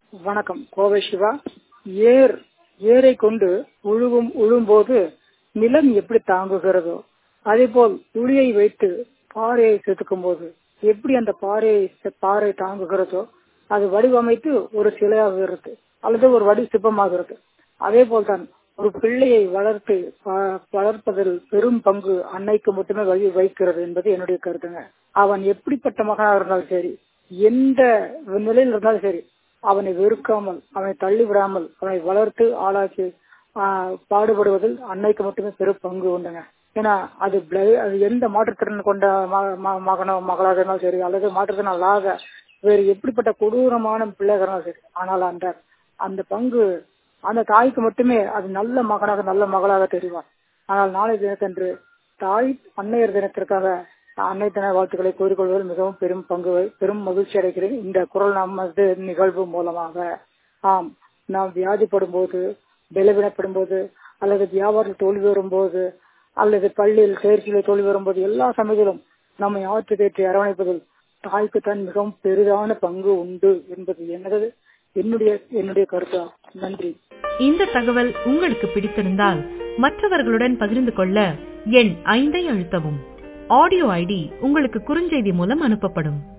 வணக்கம் கோவை சிவா ஏர் ஏரை கொண்டு உழுவும் உழும்போது நிலம் எப்படி தாங்குகிறதோ அதே போல் உளியை வைத்து பாறையை செதுக்கும் போது எப்படி அந்த பாறையை பாறை தாங்குகிறதோ அது வடிவமைத்து ஒரு சிலையாகிறது அல்லது ஒரு வடி சிற்பமாகிறது அதே போல்தான் ஒரு பிள்ளையை வளர்த்து வளர்ப்பதில் பெரும் பங்கு அன்னைக்கு மட்டுமே வழி வைக்கிறது என்பது என்னுடைய கருத்துங்க அவன் எப்படிப்பட்ட மகனாக இருந்தாலும் சரி எந்த நிலையில் இருந்தாலும் சரி அவனை வெறுக்காமல் அவனை தள்ளி விடாமல் அவனை வளர்த்து ஆளாக்கி பாடுபடுவதில் அன்னைக்கு மட்டுமே பெரும் பங்கு உண்டுங்க ஏன்னா அது அது எந்த மாற்றுத்திறன் கொண்ட மகனோ மகளாக இருந்தாலும் சரி அல்லது மாற்றுத்திறனாக வேறு எப்படிப்பட்ட கொடூரமான பிள்ளையாக இருந்தாலும் சரி ஆனால் அந்த அந்த பங்கு அந்த தாய்க்கு மட்டுமே அது நல்ல மகனாக நல்ல மகளாக தெரிவார் ஆனால் நாளை தினத்தன்று தாய் அன்னையர் தினத்திற்காக அன்னை தின வாழ்த்துக்களை கூறிக்கொள்வதில் மிகவும் பெரும் பங்கு பெரும் மகிழ்ச்சி அடைகிறேன் இந்த குரல் நமது நிகழ்வு மூலமாக ஆம் நாம் வியாதிப்படும் போது பலவீனப்படும் போது அல்லது வியாபாரத்தில் தோல்வி வரும்போது அல்லது பள்ளியில் தேர்ச்சியில் தோல்வி வரும்போது எல்லா சமயத்திலும் நம்மை ஆற்று தேற்றி அரவணைப்பதில் தாய்க்கு தான் மிகவும் பெரிதான பங்கு உண்டு என்பது எனது என்னுடைய என்னுடைய கருத்தா நன்றி இந்த தகவல் உங்களுக்கு பிடித்திருந்தால் மற்றவர்களுடன் பகிர்ந்து கொள்ள எண் ஐந்தை அழுத்தவும் ஆடியோ ஐடி உங்களுக்கு குறுஞ்செய்தி மூலம் அனுப்பப்படும்